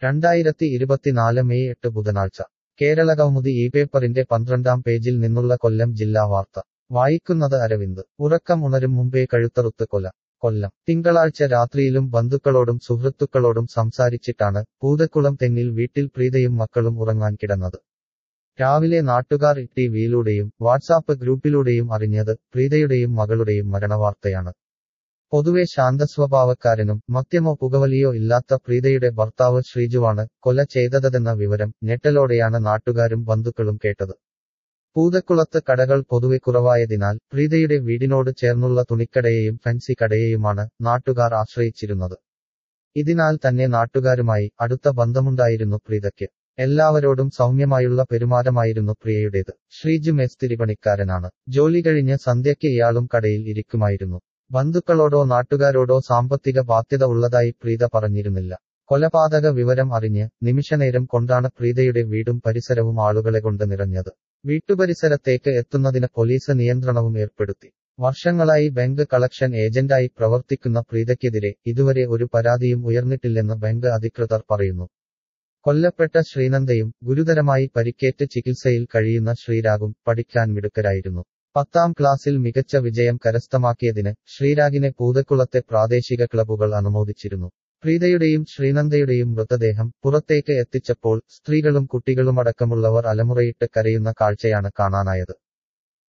രണ്ടായിരത്തി ഇരുപത്തിനാല് മെയ് എട്ട് ബുധനാഴ്ച കേരളകൗമുദി ഈ പേപ്പറിന്റെ പന്ത്രണ്ടാം പേജിൽ നിന്നുള്ള കൊല്ലം ജില്ലാ വാർത്ത വായിക്കുന്നത് അരവിന്ദ് ഉറക്കം ഉണരും മുമ്പേ കഴുത്തറുത്ത് കൊല കൊല്ലം തിങ്കളാഴ്ച രാത്രിയിലും ബന്ധുക്കളോടും സുഹൃത്തുക്കളോടും സംസാരിച്ചിട്ടാണ് പൂതക്കുളം തെങ്ങിൽ വീട്ടിൽ പ്രീതയും മക്കളും ഉറങ്ങാൻ കിടന്നത് രാവിലെ നാട്ടുകാർ ടിവിയിലൂടെയും വാട്സാപ്പ് ഗ്രൂപ്പിലൂടെയും അറിഞ്ഞത് പ്രീതയുടെയും മകളുടെയും മരണവാർത്തയാണ് പൊതുവെ ശാന്തസ്വഭാവക്കാരനും മദ്യമോ പുകവലിയോ ഇല്ലാത്ത പ്രീതയുടെ ഭർത്താവ് ശ്രീജുവാണ് കൊല ചെയ്തതെന്ന വിവരം ഞെട്ടലോടെയാണ് നാട്ടുകാരും ബന്ധുക്കളും കേട്ടത് പൂതക്കുളത്ത് കടകൾ പൊതുവെ കുറവായതിനാൽ പ്രീതയുടെ വീടിനോട് ചേർന്നുള്ള തുണിക്കടയെയും ഫെൻസി കടയെയുമാണ് നാട്ടുകാർ ആശ്രയിച്ചിരുന്നത് ഇതിനാൽ തന്നെ നാട്ടുകാരുമായി അടുത്ത ബന്ധമുണ്ടായിരുന്നു പ്രീതയ്ക്ക് എല്ലാവരോടും സൗമ്യമായുള്ള പെരുമാറ്റമായിരുന്നു പ്രിയയുടേത് ശ്രീജു മേസ്തിരി പണിക്കാരനാണ് ജോലി കഴിഞ്ഞ് സന്ധ്യയ്ക്ക് ഇയാളും കടയിൽ ഇരിക്കുമായിരുന്നു ബന്ധുക്കളോടോ നാട്ടുകാരോടോ സാമ്പത്തിക ബാധ്യത ഉള്ളതായി പ്രീത പറഞ്ഞിരുന്നില്ല കൊലപാതക വിവരം അറിഞ്ഞ് നിമിഷനേരം കൊണ്ടാണ് പ്രീതയുടെ വീടും പരിസരവും ആളുകളെ കൊണ്ട് നിറഞ്ഞത് വീട്ടുപരിസരത്തേക്ക് എത്തുന്നതിന് പോലീസ് നിയന്ത്രണവും ഏർപ്പെടുത്തി വർഷങ്ങളായി ബാങ്ക് കളക്ഷൻ ഏജന്റായി പ്രവർത്തിക്കുന്ന പ്രീതയ്ക്കെതിരെ ഇതുവരെ ഒരു പരാതിയും ഉയർന്നിട്ടില്ലെന്ന് ബാങ്ക് അധികൃതർ പറയുന്നു കൊല്ലപ്പെട്ട ശ്രീനന്ദയും ഗുരുതരമായി പരിക്കേറ്റ് ചികിത്സയിൽ കഴിയുന്ന ശ്രീരാഗും പഠിക്കാൻ മിടുക്കരായിരുന്നു പത്താം ക്ലാസ്സിൽ മികച്ച വിജയം കരസ്ഥമാക്കിയതിന് ശ്രീരാഗിനെ പൂതക്കുളത്തെ പ്രാദേശിക ക്ലബ്ബുകൾ അനുമോദിച്ചിരുന്നു പ്രീതയുടെയും ശ്രീനന്ദയുടെയും മൃതദേഹം പുറത്തേക്ക് എത്തിച്ചപ്പോൾ സ്ത്രീകളും കുട്ടികളുമടക്കമുള്ളവർ അലമുറയിട്ട് കരയുന്ന കാഴ്ചയാണ് കാണാനായത്